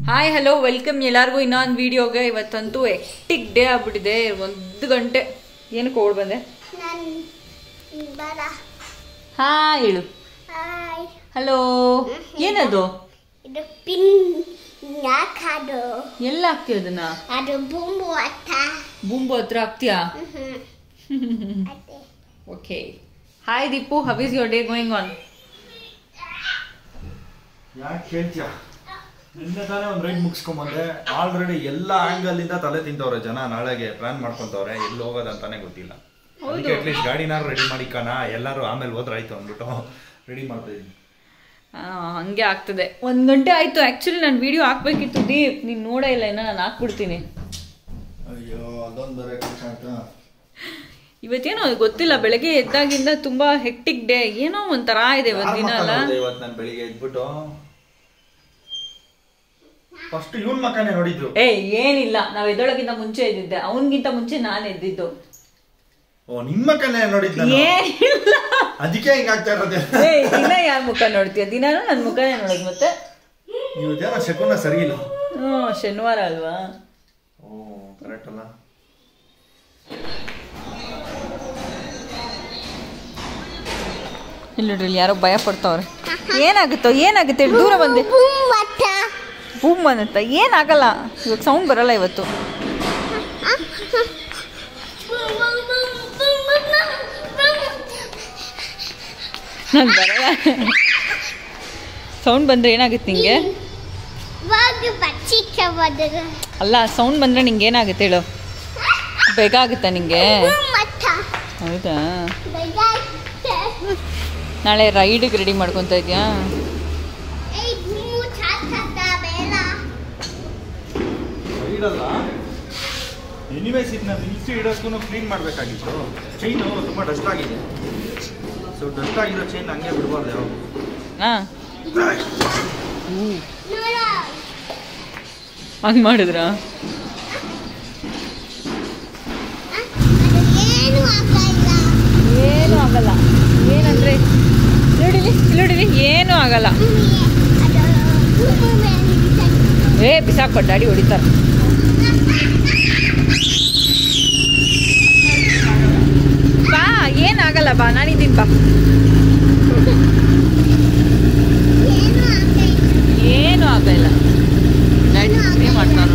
Hi hello welcome ಎಲ್ಲರಿಗೂ ಇನ್ನೊಂದು ವಿಡಿಯೋಗೆ ಇವತ್ತಂತೂ ಎಕ್ಟಿಕ್ ಡೇ ಆಗ್ಬಿಟ್ಟಿದೆ ಒಂದು ಗಂಟೆ ಏನಕ್ಕೆ ಓಡ್ ಬಂದೆ ನನ್ ಬರ ಹಾಯ್ ಹೇಳು ಹಾಯ್ ಹಲೋ ಏನದು ಇದು ಪಿನ್ ಯಾಕದು ಎಲ್ಲ ಹಾಕ್ತೀಯ ಅದನ್ನ ಅದು ಬೂಂಬು ಅತ್ತ ಬೂಂಬು ಹತ್ರ ಹಾಕ್ತೀಯಾ ಅದೇ okay hi Deepu how is your day going on ಯಾಕೆ ಕೇಳ್ತೀಯ ನಿನ್ನೆ ತಾನೇ ಒಂದು ರೈಡ್ ಮುಗಿಸ್ಕೊಂಬಂದೆ ಆಲ್ರೆಡಿ ಎಲ್ಲ ಆಂಗಲ್ ಇಂದ ತಲೆ ತಿಂತವ್ರೆ ಜನ ನಾಳೆಗೆ ಪ್ಲಾನ್ ಮಾಡ್ಕೊಂತವ್ರೆ ಎಲ್ಲಿ ಹೋಗೋದಂತಾನೆ ಗೊತ್ತಿಲ್ಲ ಅದಕ್ಕೆ ಅಟ್ಲೀಸ್ಟ್ ಗಾಡಿನಾರು ರೆಡಿ ಮಾಡಿಕಣ ಎಲ್ಲರೂ ಆಮೇಲೆ ಹೋದ್ರೆ ಆಯ್ತು ಅಂದ್ಬಿಟ್ಟು ರೆಡಿ ಮಾಡ್ತಾ ಇದೀನಿ ಹಂಗೆ ಆಗ್ತದೆ ಒಂದು ಗಂಟೆ ಆಯ್ತು ಆ್ಯಕ್ಚುಲಿ ನಾನು ವಿಡಿಯೋ ಹಾಕ್ಬೇಕಿತ್ತು ದೀಪ್ ನೀನು ನೋಡೇ ಇಲ್ಲ ಇನ್ನ ನಾನು ಹಾಕ್ಬಿಡ್ತೀನಿ ಅಯ್ಯೋ ಅದೊಂದು ಬೇರೆ ಕಷ್ಟ ಆಯ್ತಾ ಇವತ್ತೇನೋ ಗೊತ್ತಿಲ್ಲ ಬೆಳಗ್ಗೆ ಎದ್ದಾಗಿಂದ ತುಂಬಾ ಹೆಕ್ಟಿಕ್ ಡೇ ಏನೋ ಒಂಥರ ಇದೆ ಇವತ್ತು ದಿನ ಅಲ್ಲ ಇವತ್ತು ನಾನು ಬೆಳಿಗ್ಗೆ ಎದ್ಬಿಟ್ಟು ಫಸ್ಟ್ ಇವನ್ ಮಕ್ಕನೇ ನೋಡಿದ್ರು ಏ ಏನಿಲ್ಲ ನಾವ್ ಎದ್ದೊಳಗಿಂತ ಮುಂಚೆ ಎದ್ದಿದ್ದೆ ಅವನ್ಗಿಂತ ಮುಂಚೆ ನಾನು ಎದ್ದಿದ್ದು ಓ ನಿಮ್ಮ ಮಕ್ಕನೇ ನೋಡಿದ್ ನಾನು ಏನಿಲ್ಲ ಅದಕ್ಕೆ ಹಿಂಗಾಗ್ತಾ ಇರೋದೆ ಏ ದಿನ ಯಾರ ಮುಖ ನೋಡ್ತೀಯ ದಿನಾನು ನನ್ನ ಮುಖನೇ ನೋಡೋದು ಮತ್ತೆ ಇವತ್ತೇನೋ ಶಕುನ ಸರಿ ಇಲ್ಲ ಹ್ಮ್ ಶನಿವಾರ ಅಲ್ವಾ ಓ ಕರೆಕ್ಟ್ ಅಲ್ಲ ಇಲ್ಲ ನೋಡ್ರಿ ಇಲ್ಲಿ ಯಾರೋ ಭಯ ಪಡ್ತಾವ್ರೆ ಏನಾಗುತ್ತೋ ಏನಾಗುತ್ತೆ ಹೇಳು, ದೂರ ಬಂದೆ ಬೂಂಬು ಅತ್ತ ಬೂಮ್ ಅನ್ನತ್ತ ಏನಾಗಲ್ಲ ಇವಾಗ ಸೌಂಡ್ ಬರಲ್ಲ ಇವತ್ತು ನಾನು ಬರಲ್ಲ ಸೌಂಡ್ ಬಂದ್ರೆ ಏನಾಗುತ್ತೆ ನಿಂಗೆ ಇವಾಗ ಬಚ್ಚಿಕ್ಕ ಬದಲು ಅಲ್ಲ ಸೌಂಡ್ ಬಂದ್ರೆ ನಿಂಗೆ ಏನಾಗುತ್ತೆ ಹೇಳು ಬೇಗ ಆಗುತ್ತಾ ನಿಂಗೆ ಬೂಂಬು ಅತ್ತ ಹೌದಾ ಬೇಗ ಆಯ್ತೆ. ನಾಳೆ ರೈಡಿಗೆ ರೆಡಿ ಮಾಡ್ಕೊತಾ ಇದೆಯಾ ಏಯ್ ಬೂಂಬು ಚಾಚತ್ತ ಬೇಡ ಇಡಲ್ಲ ಎನಿವೇಸ್ ಇದನ್ನ ನಿಲ್ಸಿ ಇಡೋಕ್ಕೂ ಕ್ಲೀನ್ ಮಾಡಬೇಕಾಗಿತ್ತು ಚೈನು ತುಂಬ ಡಸ್ಟ್ ಆಗಿದೆ ಸೊ ಡಸ್ಟ್ ಆಗಿರೋ ಚೈನ್ ಹಂಗೆ ಬಿಡಬಾರ್ದು ಯಾವಾಗ ಹಾಂ ನೋಡ ಹಂಗೆ ಮಾಡಿದ್ರಾ ಅದು ಏನು ಆಗಲ್ಲ ಏನೂ ಆಗಲ್ಲ ಏನಂದ್ರೆ ನೋಡಿಲಿ ನೋಡಿಲಿ ಏನೂ ಆಗಲ್ಲ ಅದು ಬೂಂಬು ಮೇಲೆ ನಿಂತಿದೆ. ಏ ಬಿಸಾಕ್ಬಿಟ್ಟು ಡ್ಯಾಡಿ ಹೊಡಿತಾರೆ ಬಾ ಏನಾಗಲ್ಲ ಬಾ ನಾನಿದ್ದೀನಿ ಬಾ ಏನು ಆಗಲ್ಲ ಏನೂ ಆಗಲ್ಲ ಡ್ಯಾಡಿ ಸ್ಪ್ರೇ ಮಾಡ್ತಾನು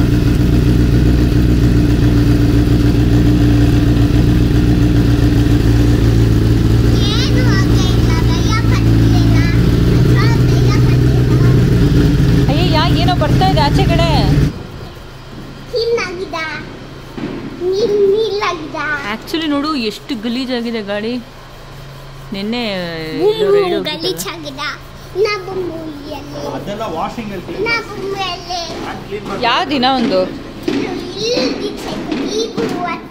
ಏನು ಆಗಲ್ಲ ಭಯ ಪಡ್ಲಿಲ್ಲ ಅಥವಾ ಭಯ ಪಡ್ಲಿಲ್ಲ ಅಯ್ಯಯ್ಯ ಏನೋ ಬರ್ತಾ ಇದೆ ಆಚೆ ಕಡೆ ಹಿನ್ನಾಗಿದ ನೀಲ್ ನೀಲಾಗಿದ ಆ್ಯಕ್ಚುಲಿ ನೋಡು ಎಷ್ಟು ಗಲೀಜಾಗಿದೆ ಗಾಡಿ ನಿನ್ನೆ ಬುಂಬು ಗಲೀಜಾಗಿದ ನಾ ಬುಂಬು ಎಲ್ಲಿ ಅದೆಲ್ಲ ವಾಷಿಂಗ್ ಅಲ್ಲಿ ನಾ ಬುಂಬು ಎಲ್ಲಿ ಕ್ಲೀನ್ ಯಾವ ದಿನ ಒಂದು ಇಲ್ಲಿ ಈ ಬುಂಬು ಅತ್ತ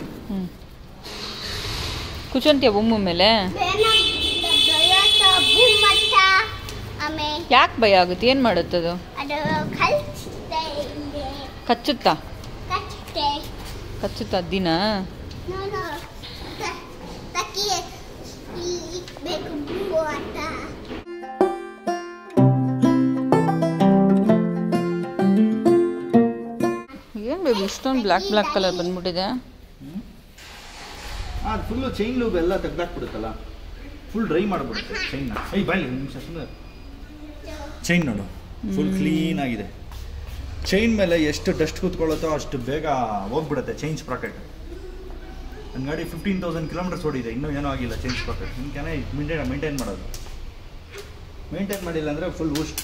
ಕುಚಂತಿಯ ಬೊಮ್ಮು ಮೇಲೆ ಬೇನ ದೊಡ್ಡ ಬುಂಬು ಅತ್ತ ಆಮೇಲೆ ಯಾಕೆ ಭಯ ಆಗುತ್ತೆ ಏನು ಮಾಡುತ್ತದು ಅದು ಕಲ್ಚಿದೆ ಇಲ್ಲಿ ಕಚ್ಚುತ್ತಾ ಕಚ್ಚಿದೆ ಕಚ್ಚುತ್ತಾ ದಿನ ನೋಡು ತ- ತಕ್ಕಿ ಇಲ್ಲಿ ಇಕ್ಬೇಕು ಬುಂಬು ಅತ್ತ ಏನು ಬೇಬಿ ಇಷ್ಟೊಂದು ಬ್ಲ್ಯಾಕ್ ಬ್ಲ್ಯಾಕ್ ಕಲರ್ ಬಂದ್ಬಿಟ್ಟಿದೆ ಅದು ಫುಲ್ಲು ಚೈನ್ ಲೂಬ್ ಎಲ್ಲ ತೆಗ್ದಾಕ್ಬಿಡುತ್ತಲ್ಲ ಫುಲ್ ಡ್ರೈ ಮಾಡಿಬಿಡುತ್ತೆ ಚೈನ್ನ ಐ ಬಾಯ್ ನಿಮಿಷ ಸುಮ್ಮನೆ ಚೈನ್ ನೋಡು ಫುಲ್ ಕ್ಲೀನ್ ಆಗಿದೆ ಚೈನ್ ಮೇಲೆ ಎಷ್ಟು ಡಸ್ಟ್ ಕೂತ್ಕೊಳ್ಳುತ್ತೋ ಅಷ್ಟು ಬೇಗ ಹೋಗ್ಬಿಡುತ್ತೆ ಚೈನ್ ಸ್ಪ್ರಾಕೆಟ್ ನನ್ನ ಗಾಡಿ ಫಿಫ್ಟೀನ್ ತೌಸಂಡ್ ಕಿಲೋಮೀಟರ್ಸ್ ಓಡಿದೆ ಇನ್ನೂ ಏನೂ ಆಗಿಲ್ಲ ಚೈನ್ ಸ್ಪ್ರಾಕೆಟ್ ನಿಮ್ಗೆ ಮೇಂಟೈನ್ ಮೇಂಟೈನ್ ಮಾಡೋದು ಮೇಂಟೈನ್ ಮಾಡಿಲ್ಲ ಅಂದರೆ ಫುಲ್ ಊಸ್ಟ್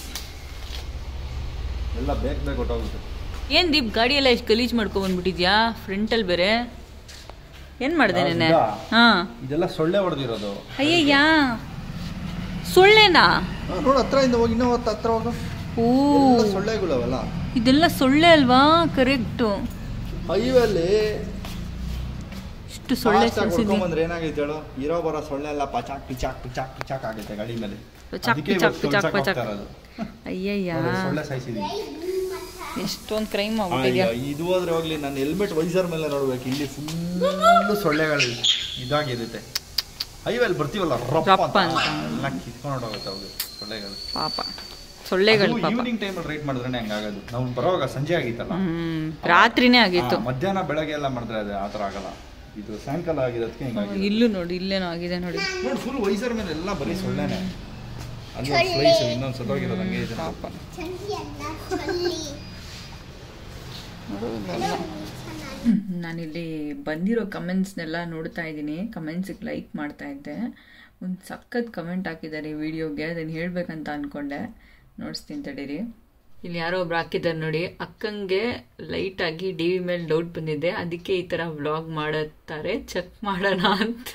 ಎಲ್ಲ ಬೇಗ ಬೇಗ ಹೊಟ್ಟೋಗುತ್ತೆ ಏನು ದೀಪ್ ಗಾಡಿ ಎಲ್ಲ ಎಷ್ಟು ಗಲೀಜು ಮಾಡ್ಕೊಂಡ್ ಬಂದ್ಬಿಟ್ಟಿದ್ಯಾ ಫ್ರಂಟಲ್ಲಿ ಬೇರೆ ಏನು ಮಾಡಿದೆ ನೆನೆ ಹೌದಾ? ಹಾಂ ಇದೆಲ್ಲ ಸೊಳ್ಳೆ ಹೊಡೆದಿರೋದು ಅಯ್ಯಯ್ಯ ಸೊಳ್ಳೆನಾ ನೋಡು ಹತ್ರದಿಂದ ಹೋಗಿ ಇನ್ನೂ ಹೊತ್ತು ಹತ್ರ ಹೋಗು ಓ ಎಲ್ಲ ಸೊಳ್ಳೆಗಳವೆಲ್ಲ ಇದೆಲ್ಲ ಸೊಳ್ಳೆ ಅಲ್ವಾ ಕರೆಕ್ಟು ಹೈವೇಲಿ ಇಷ್ಟು ಸೊಳ್ಳೆ ಸಿಡಿಸಿದ್ವಿ ಬಂದ್ರೆ ಏನಾಗೈತೆ ಹೇಳು ಇರೋ ಬರೋ ಸೊಳ್ಳೆ ಎಲ್ಲ ಪಚಾಕ್ ಪಿಚಾಕ್ ಪಿಚಾಕ್ ಪಿಚಾಕ್ ಆಗೈತೆ ಗಾಡಿ ಮೇಲೆ ಪಚಾಕ್ ಅದಕ್ಕೆ ಪಿಚಾಕ್ ಇವತ್ತು ಪಿಚಾಕ್ ತುಳ್ಸಕ್ ಪಚಾಕ್. ಹೋಗ್ತಾ ಇರೋದು. ಅಯ್ಯಯ್ಯ ನೋಡಿ, ಸೊಳ್ಳೆ ಸಾಯಿಸಿದೀನಿ ಎಷ್ಟೊಂದು ಕ್ರೈಮ್ ಆಗ್ಬಿಟ್ಟಿದ್ಯಾ ಅಯ್ಯೋ, ಇದು ಹೋದ್ರೆ ಹೋಗ್ಲಿ ನನ್ನ ಹೆಲ್ಮೆಟ್ ವೈಸರ್ ಮೇಲೆ ನೋಡ್ಬೇಕು ಇಲ್ಲಿ ಫುಲ್ ಸೊಳ್ಳೆಗಳು ಇದಾಗಿರುತ್ತೆ ಹೈವೇಲಿ ಬರ್ತೀವಲ್ಲ ರಪ್ಪ ರಪ್ಪ ಅಂತ ಅಂತ. ಎಲ್ಲ ಕಿತ್ಕೊಂಡು ಹೋಗುತ್ತೆ ಅವು ಸೊಳ್ಳೆಗಳು ಪಾಪ ಸೊಳ್ಳೆಗಳು ಪಾಪ ಈವ್ನಿಂಗ್ ಟೈಮಲ್ಲಿ ರೈಡ್ ಮಾಡಿದ್ರೆ ಹಂಗಾಗೋದು ನಾವು ಬರೋವಾಗ ಸಂಜೆ ಆಗಿತ್ತಲ್ಲ ಹ್ಮ್ ರಾತ್ರಿನೇ ಆಗಿತ್ತು ಆ, ಮಧ್ಯಾಹ್ನ ಬೆಳಗ್ಗೆ ಎಲ್ಲ ಮಾಡಿದ್ರೆ ಅದು ಆ ಥರ ಆಗಲ್ಲ ಇದು ಸಾಯಂಕಾಲ ಆಗಿರೋದಕ್ಕೆ ಹಿಂಗಾಗಿ ಇಲ್ಲೂ ನೋಡಿ ಇಲ್ಲೇನೋ ಆಗಿದೆ ನೋಡಿ ನೋಡಿ ಫುಲ್ ವಯಸ್ಸರ ಮೇಲೆ ಎಲ್ಲ ಬರೀ ಸೊಳ್ಳೆನೆ ಅಲ್ಲೊಂದು ಸ್ಲೈಸ್ ಇನ್ನೊಂದು ಸತ್ತೋಗಿರೋದು ಹಂಗೆ ಇದೆ ಪಾಪ ಚಂದಿ ಅಲ್ಲ ಚೊಲ್ಲಿ ನಾನಿಲ್ಲಿ ಬಂದಿರೋ ಕಮೆಂಟ್ಸ್ನೆಲ್ಲ ನೋಡ್ತಾ ಇದ್ದೀನಿ ಕಮೆಂಟ್ಸಿಗೆ ಲೈಕ್ ಮಾಡ್ತಾ ಇದ್ದೆ ಒಂದು ಸಖತ್ ಕಮೆಂಟ್ ಹಾಕಿದ್ದಾರೆ ಈ ವಿಡಿಯೋಗೆ ಅದನ್ನು ಹೇಳ್ಬೇಕಂತ ಅಂದ್ಕೊಂಡೆ ನೋಡಿಸ್ತೀನಿ ತಡೀರಿ ಇಲ್ಲಿ ಯಾರೋ ಒಬ್ರು ಹಾಕಿದ್ದಾರೆ ನೋಡಿ ಅಕ್ಕಂಗೆ ಲೈಟಾಗಿ ಡಿ ವಿ ಮೇಲೆ ಡೌಟ್ ಬಂದಿದೆ ಅದಕ್ಕೆ ಈ ಥರ ವ್ಲಾಗ್ ಮಾಡುತ್ತಾರೆ ಚೆಕ್ ಮಾಡೋಣ ಅಂತ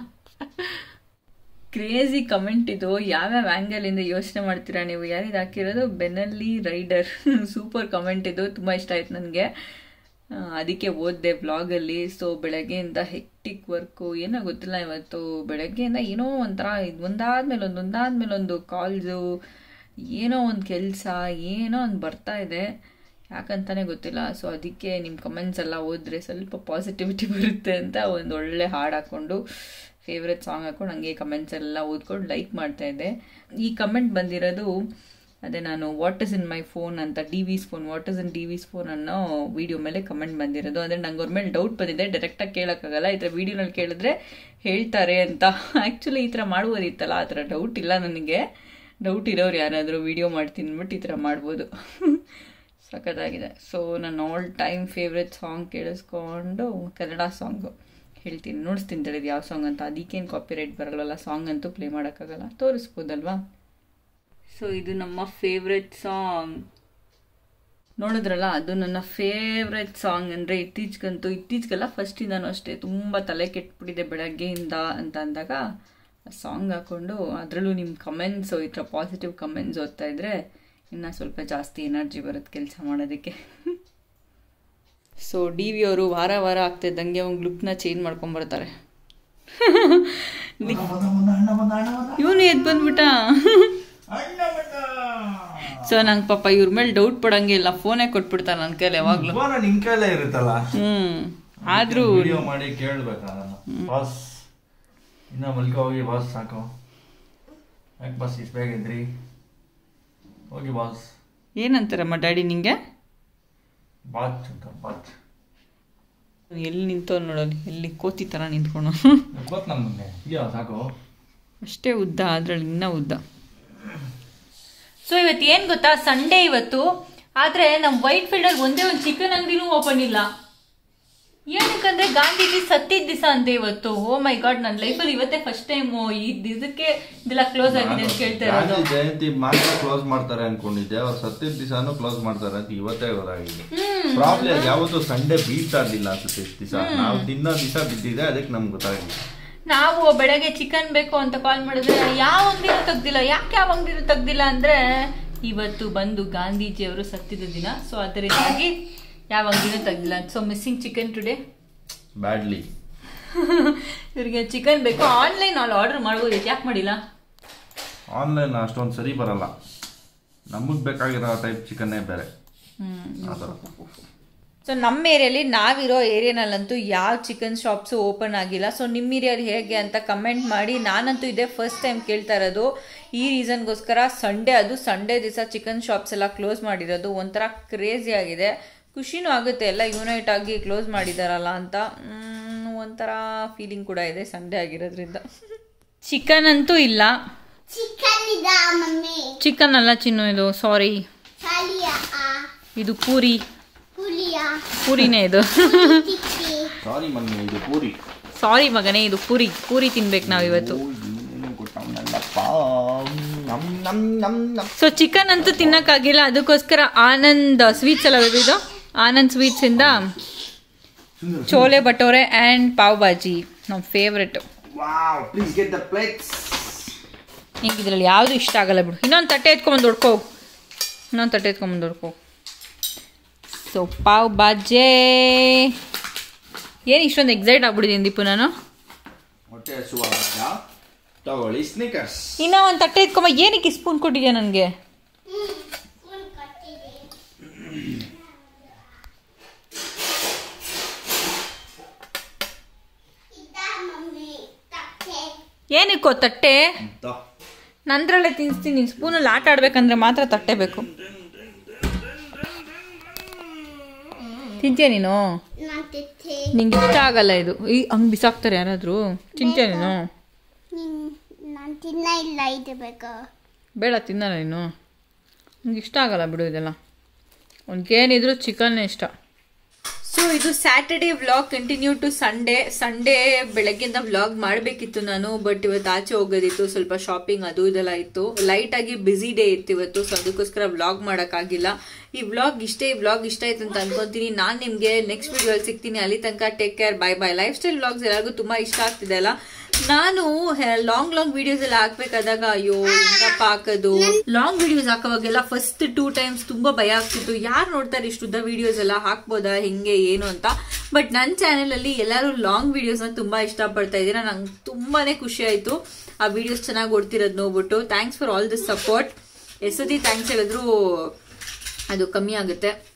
ಕ್ರೇಜಿ ಕಮೆಂಟ್ ಇದು ಯಾವ್ಯಾವ ಆ್ಯಂಗಲಿಂದ ಯೋಚನೆ ಮಾಡ್ತೀರಾ ನೀವು ಯಾರಿದು ಹಾಕಿರೋದು ಬೆನಲ್ಲಿ ರೈಡರ್ ಸೂಪರ್ ಕಮೆಂಟ್ ಇದು ತುಂಬ ಇಷ್ಟ ಆಯ್ತು ನನಗೆ ಅದಕ್ಕೆ ಓದಿದೆ ಬ್ಲಾಗಲ್ಲಿ ಸೊ ಬೆಳಗ್ಗೆಯಿಂದ ಹೆಕ್ಟಿಕ್ ವರ್ಕು ಏನೋ ಗೊತ್ತಿಲ್ಲ ಇವತ್ತು ಬೆಳಗ್ಗೆಯಿಂದ ಏನೋ ಒಂಥರ ಇದು ಒಂದಾದ್ಮೇಲೆ ಒಂದು ಒಂದಾದ್ಮೇಲೆ ಒಂದು ಕಾಲ್ಸು ಏನೋ ಒಂದು ಕೆಲಸ ಏನೋ ಒಂದು ಬರ್ತಾ ಇದೆ ಯಾಕಂತಾನೆ ಗೊತ್ತಿಲ್ಲ ಸೊ ಅದಕ್ಕೆ ನಿಮ್ಮ ಕಮೆಂಟ್ಸ್ ಎಲ್ಲ ಓದಿದ್ರೆ ಸ್ವಲ್ಪ ಪಾಸಿಟಿವಿಟಿ ಬರುತ್ತೆ ಅಂತ ಒಂದು ಒಳ್ಳೆ ಹಾಡು ಹಾಕ್ಕೊಂಡು ಫೇವ್ರೆಟ್ ಸಾಂಗ್ ಹಾಕೊಂಡು ಹಂಗೆ ಕಮೆಂಟ್ಸ್ ಎಲ್ಲ ಓದ್ಕೊಂಡು ಲೈಕ್ ಮಾಡ್ತಾ ಇದ್ದೆ ಈ ಕಮೆಂಟ್ ಬಂದಿರೋದು ಅದೇ ನಾನು what is in my phone ಅಂತ the this phone what is in the this phone ಅನ್ನೋ ವಿಡಿಯೋ ಮೇಲೆ ಕಮೆಂಟ್ ಬಂದಿರೋದು ಅಂದರೆ ನಂಗೆ ಅವ್ರ ಮೇಲೆ ಡೌಟ್ ಬಂದಿದೆ ಡೈರೆಕ್ಟಾಗಿ ಕೇಳೋಕ್ಕಾಗಲ್ಲ ಈ ಥರ ವಿಡಿಯೋನಲ್ಲಿ ಕೇಳಿದ್ರೆ ಹೇಳ್ತಾರೆ ಅಂತ ಆ್ಯಕ್ಚುಲಿ ಈ ಥರ ಮಾಡುವುದಿತ್ತಲ್ಲ ಆ ಥರ ಡೌಟ್ ಇಲ್ಲ ನನಗೆ ಡೌಟ್ ಇರೋರು ಯಾರಾದರೂ ವಿಡಿಯೋ ಮಾಡ್ತೀನಿ ಅಂದ್ಬಿಟ್ಟು ಈ ಥರ ಮಾಡ್ಬೋದು ಸಖತ್ತಾಗಿದೆ ಸೊ ನನ್ನ ಆಲ್ ಟೈಮ್ ಫೇವ್ರೆಟ್ ಸಾಂಗ್ ಕೇಳಿಸ್ಕೊಂಡು ಕನ್ನಡ ಸಾಂಗು ಹೇಳ್ತೀನಿ ನೋಡಿಸ್ತೀನಿ ತಿಳಿದು ಯಾವ ಸಾಂಗ್ ಅಂತ ಅದಕ್ಕೇನು ಕಾಪಿರೈಟ್ ಬರಲ್ವಲ್ಲ ಸಾಂಗ್ ಅಂತೂ ಪ್ಲೇ ಮಾಡೋಕ್ಕಾಗಲ್ಲ ತೋರಿಸ್ಬೋದಲ್ವಾ ಸೊ ಇದು ನಮ್ಮ ಫೇವ್ರೆಟ್ ಸಾಂಗ್ ನೋಡಿದ್ರಲ್ಲ ಅದು ನನ್ನ ಫೇವ್ರೆಟ್ ಸಾಂಗ್ ಅಂದರೆ ಇತ್ತೀಚೆಗಂತೂ ಇತ್ತೀಚೆಗೆಲ್ಲ ಫಸ್ಟಿಂದನೂ ಅಷ್ಟೇ ತುಂಬ ತಲೆ ಕೆಟ್ಬಿಟ್ಟಿದೆ ಬೆಳಗ್ಗೆಯಿಂದ ಅಂತ ಅಂದಾಗ ಸಾಂಗ್ ಹಾಕ್ಕೊಂಡು ಅದರಲ್ಲೂ ನಿಮ್ಮ ಕಮೆಂಟ್ಸು ಈ ಥರ ಪಾಸಿಟಿವ್ ಕಮೆಂಟ್ಸ್ ಓದ್ತಾ ಇದ್ರೆ ಇನ್ನೂ ಸ್ವಲ್ಪ ಜಾಸ್ತಿ ಎನರ್ಜಿ ಬರುತ್ತೆ ಕೆಲಸ ಮಾಡೋದಕ್ಕೆ ಸೊ ಡಿ ವಿ ಅವರು ವಾರ ವಾರ ಆಗ್ತಿದ್ದಂಗೆ ಒಂದು ಲುಕ್ನ ಚೇಂಜ್ ಮಾಡ್ಕೊಂಬರ್ತಾರೆ ಇವನು ಎದ್ದು ಬಂದ್ಬಿಟ್ಟ ಸೊ ನಂಗೆ ಪಾಪ ಇವ್ರ ಮೇಲೆ ಡೌಟ್ ಪಡಂಗೆ ಇಲ್ಲ ಫೋನೇ ಕೊಟ್ಬಿಡ್ತಾರೆ ನನ್ನ ಕೈಲಿ ಯಾವಾಗ್ಲೂ ಫೋನ್ ನಿನ್ ಕೈಲೇ ಇರುತ್ತಲ್ಲ ಹ್ಮ್ ಆದ್ರೂ ವಿಡಿಯೋ ಮಾಡಿ ಕೇಳ್ಬೇಕಾ ಬಾಸ್ ಇನ್ನ ಮಲ್ಕ ಹೋಗಿ ಬಾಸ್ ಸಾಕು ಯಾಕೆ ಬಾಸ್ ಇಷ್ಟು ಬೇಗ ಇದ್ರಿ ಹೋಗಿ ಬಾಸ್ ಏನಂತಾರಮ್ಮ ಡ್ಯಾಡಿ ನಿಂಗೆ ಬಾತ್ ಅಂತ ಬಾತ್ ಎಲ್ಲಿ ನಿಂತೋ ನೋಡಲ್ಲಿ ಎಲ್ಲಿ ಕೋತಿ ಥರ ನಿಂತ್ಕೊಂಡು ಗೊತ್ತು ನಮ್ಗೆ ಇದೆಯಾ ಸಾಕು ಅಷ್ಟೇ ಉದ್ದ ಅದ್ರಲ್ಲಿ ಇನ್ನೂ ಉದ್ದ ಸೊ ಇವತ್ತು ಏನು ಗೊತ್ತಾ ಸಂಡೇ ಇವತ್ತು ಆದರೆ ನಮ್ಮ ವೈಟ್ ಫೀಲ್ಡಲ್ಲಿ ಒಂದೇ ಒಂದು ಚಿಕನ್ ಅಂಗಡಿನೂ ಓಪನ್ ಇಲ್ಲ ಏನಕ್ಕಂದ್ರೆ ಗಾಂಧೀಜಿ ಸತ್ತಿದ್ದ ದಿವಸ ಅಂತೆ ಇವತ್ತು ಓ ಮೈ ಗಾಡ್ ನನ್ನ ಲೈಫಲ್ಲಿ ಇವತ್ತೇ ಫಸ್ಟ್ ಟೈಮ್ ಈ ದಿವಸಕ್ಕೆ ಇದೆಲ್ಲ ಕ್ಲೋಸ್ ಆಗಿದೆ ಅಂತ ಕೇಳ್ತಾ ಇರೋದು ಗಾಂಧಿ ಜಯಂತಿ ಮಾತ್ರ ಕ್ಲೋಸ್ ಮಾಡ್ತಾರೆ ಅನ್ಕೊಂಡಿದ್ದೆ ಅವ್ರು ಸತ್ತಿದ ದಿವಸನೂ ಕ್ಲೋಸ್ ಮಾಡ್ತಾರೆ ಅಂತ ಇವತ್ತೇ ಗೊತ್ತಾಗಿದೆ ಪ್ರಾಬ್ಲಮ್ ಯಾವತ್ತು ಸಂಡೇ ಬೀಳ್ತಾ ಇರ್ಲಿಲ್ಲ ಅನ್ಸುತ್ತೆ ಇಷ್ಟು ದಿವಸ ನಾವು ತಿನ್ನೋ ದಿವಸ ಬಿದ್ದಿದೆ ಅದಕ್ಕೆ ನಮ್ಗೆ ಗೊತ್ತಾಗಿಲ್ಲ ನಾವು ಬೆಳಗ್ಗೆ ಚಿಕನ್ ಬೇಕು ಅಂತ ಕಾಲ್ ಮಾಡಿದ್ರೆ ಯಾವ ಅಂಗಡಿನೂ ತೆಗ್ದಿಲ್ಲ ಯಾಕೆ ಯಾವ ಅಂಗಡಿನೂ ತೆಗ್ದಿಲ್ಲ ಅಂದ್ರೆ ಇವತ್ತು ಬಂದು ಗಾಂಧೀಜಿಯವರು ಸತ್ತಿದ ದಿನ ಸೊ ಅದರಿಂದಾಗಿ ಯಾವ ಅಂಗಡಿನೂ ತೆಗ್ದಿಲ್ಲ so missing chicken today badly ಇವ್ರಿಗೆ ಚಿಕನ್ ಬೇಕು ಆನ್ಲೈನ್ ಅಲ್ಲಿ ಆರ್ಡರ್ ಮಾಡ್ಬೋದಿತ್ತು ಯಾಕೆ ಮಾಡಿಲ್ಲ ಆನ್ಲೈನ್ ಅಷ್ಟೊಂದು ಸರಿ ಬರಲ್ಲ ನಮಗ್ ಬೇಕಾಗಿರೋ ಟೈಪ್ ಚಿಕನ್ನೇ ಬೇರೆ ಆ ಥರ ಸೊ ನಮ್ಮ ಏರಿಯಲ್ಲಿ ನಾವಿರೋ ಏರಿಯಾನಲ್ಲಂತೂ ಯಾವ ಚಿಕನ್ ಶಾಪ್ಸು ಓಪನ್ ಆಗಿಲ್ಲ ಸೊ ನಿಮ್ಮ ಏರಿಯಲ್ಲಿ ಹೇಗೆ ಅಂತ ಕಮೆಂಟ್ ಮಾಡಿ ನಾನಂತೂ ಇದೇ ಫಸ್ಟ್ ಟೈಮ್ ಕೇಳ್ತಾ ಇರೋದು ಈ ರೀಸನ್ಗೋಸ್ಕರ ಸಂಡೇ ಅದು ಸಂಡೇ ದಿವಸ ಚಿಕನ್ ಶಾಪ್ಸ್ ಎಲ್ಲ ಕ್ಲೋಸ್ ಮಾಡಿರೋದು ಒಂಥರ ಕ್ರೇಜಿ ಆಗಿದೆ ಖುಷಿನೂ ಆಗುತ್ತೆ ಎಲ್ಲ ಯುನೈಟ್ ಆಗಿ ಕ್ಲೋಸ್ ಮಾಡಿದಾರಲ್ಲ ಅಂತ ಮ್, ಒಂಥರ ಫೀಲಿಂಗ್ ಕೂಡ ಇದೆ ಸಂಡೇ ಆಗಿರೋದ್ರಿಂದ ಚಿಕನ್ ಅಂತೂ ಇಲ್ಲ ಚಿಕನ್ ಇದ ಮಮ್ಮಿ ಚಿಕನ್ ಅಲ್ಲ ಚಿನ್ನು ಇದು ಸಾರಿ ಸಾಲಿಯ ಇದು ಪೂರಿ ಪುಲಿಯ ಪೂರಿನೇ ಇದು ತಿಕ್ಕಿ ಸಾರಿ ಮಮ್ಮಿ ಇದು ಪೂರಿ ಸಾರಿ ಮಗನೇ ಇದು ಪೂರಿ ಪೂರಿ ತಿನ್ಬೇಕು ನಾವು ಇವತ್ತು ಸೊ ಚಿಕನ್ ಅಂತೂ ತಿನ್ನಕ್ಕಾಗಿಲ್ಲ ಅದಕ್ಕೋಸ್ಕರ ಆನಂದ್ ಸ್ವೀಟ್ಸ್ ಎಲ್ಲ ಇದು ಆನಂದ್ ಸ್ವೀಟ್ಸ್ ಇಂದ ಚೋಲೆ ಭಟೋರೆ ಆ್ಯಂಡ್ ಪಾವ್ ಭಾಜಿ ನಮ್ಮ favourite wow please get the plates ಹಿಂಗೆ ಇದ್ರಲ್ಲಿ ಯಾವುದು ಇಷ್ಟ ಆಗಲ್ಲ ಬಿಡು ಇನ್ನೊಂದು ತಟ್ಟೆ ಎತ್ಕೊಂಬಂದು ಹೊಡ್ಕೋ ಇನ್ನೊಂದು ತಟ್ಟೆ ಎತ್ಕೊಂಬಂದು ಹೊಡ್ಕೋ ಸೊ ಪಾವ್ ಬಾಜೆ ಏನು ಇಷ್ಟೊಂದು ಎಕ್ಸೈಟ್ ಆಗ್ಬಿಟ್ಟಿದ್ದೀನಿ ದೀಪು ನಾನು ಹೊಟ್ಟೆ ಹಸುವಾಗ ತಗೊಳ್ಳಿ ಸ್ನಿಕರ್ಸ್ ಇನ್ನೂ ಒಂದು ತಟ್ಟೆ ಎತ್ಕೊಂಬ ಏನಕ್ಕೆ ಸ್ಪೂನ್ ಕೊಟ್ಟಿದ್ಯಾ ನನಗೆ ಇದ ಮಮ್ಮಿ ತಟ್ಟೆ ಏನಕ್ಕೋ ತಟ್ಟೆ ಅಂತ ನಂದ್ರಲ್ಲೇ ತಿನ್ನಿಸ್ತೀನಿ ಸ್ಪೂನಲ್ಲಿ ಆಟ ಆಡ್ಬೇಕಂದ್ರೆ ಮಾತ್ರ ತಟ್ಟೆ ಬೇಕು ತಿಂತೀಯ ನೀನು ನಾನು ತಿಂತೆ ನಿಂಗೆ ಇಷ್ಟ ಆಗಲ್ಲ ಇದು ಈ ಹಂಗೆ ಬಿಸಾಕ್ತಾರೆ ಯಾರಾದರೂ ತಿಂತೀಯ ನೀನು ನಾನು ತಿನ್ನ ಇಲ್ಲ ಇದು ಬೇಕು ಬೇಡ ತಿನ್ನಲ್ಲ ನೀನು ನಿಂಗೆ ಇಷ್ಟ ಆಗಲ್ಲ ಬಿಡು ಇದೆಲ್ಲ ಅವ್ನಿಗೇನಿದ್ರು ಚಿಕನ್ನೇ ಇಷ್ಟ ಸೊ ಇದು Saturday vlog continue to Sunday Sunday ಬೆಳಗ್ಗೆಯಿಂದ ವ್ಲಾಗ್ ಮಾಡಬೇಕಿತ್ತು ನಾನು ಬಟ್ ಇವತ್ತು ಆಚೆ ಹೋಗೋದಿತ್ತು ಸ್ವಲ್ಪ ಶಾಪಿಂಗ್ ಅದು ಇದೆಲ್ಲ ಇತ್ತು ಲೈಟ್ ಆಗಿ ಬ್ಯುಸಿ ಡೇ ಇತ್ತು ಇವತ್ತು ಸೊ ಅದಕ್ಕೋಸ್ಕರ ವ್ಲಾಗ್ ಮಾಡೋಕ್ಕಾಗಿಲ್ಲ ಈ ವ್ಲಾಗ್ ಇಷ್ಟೇ ಈ ವ್ಲಾಗ್ ಇಷ್ಟ ಆಯ್ತು ಅಂತ ಅನ್ಕೊಂತೀನಿ ನಾನು ನಿಮಗೆ ನೆಕ್ಸ್ಟ್ ವಿಡಿಯೋಲ್ಲಿ ಸಿಗ್ತೀನಿ ಅಲ್ಲಿ ತನಕ take care bye bye lifestyle vlogs ಎಲ್ಲರಿಗೂ ತುಂಬ ಇಷ್ಟ ಆಗ್ತಿದೆ ಅಲ್ಲ ನಾನು ಲಾಂಗ್ ಲಾಂಗ್ ವಿಡಿಯೋಸ್ ಎಲ್ಲ ಹಾಕ್ಬೇಕಾದಾಗ ಅಯ್ಯೋ ಹೆಂಗಪ್ಪ ಹಾಕೋದು ಲಾಂಗ್ ವಿಡಿಯೋಸ್ ಹಾಕೋವಾಗೆಲ್ಲ ಫಸ್ಟ್ ಟೂ ಟೈಮ್ಸ್ ತುಂಬಾ ಭಯ ಆಗ್ತಿತ್ತು ಯಾರು ನೋಡ್ತಾರೆ ಇಷ್ಟು ಉದ್ದ ವಿಡಿಯೋಸ್ ಎಲ್ಲ ಹಾಕ್ಬೋದಾ ಹೆಂಗೆ ಏನು ಅಂತ ಬಟ್ ನನ್ನ ಚಾನೆಲ್ ಅಲ್ಲಿ ಎಲ್ಲರೂ ಲಾಂಗ್ ವಿಡಿಯೋಸ್ ನ ತುಂಬಾ ಇಷ್ಟಪಡ್ತಾ ಇದ್ದೀರಾ ನಂಗೆ ತುಂಬಾನೇ ಖುಷಿ ಆಯ್ತು ಆ ವಿಡಿಯೋಸ್ ಚೆನ್ನಾಗಿ ಓಡ್ತಿರೋದು ನೋಡ್ಬಿಟ್ಟು thanks for all this support ಎಷ್ಟೊತ್ತಿ ಥ್ಯಾಂಕ್ಸ್ ಹೇಳಿದ್ರು ಅದು ಕಮ್ಮಿ ಆಗುತ್ತೆ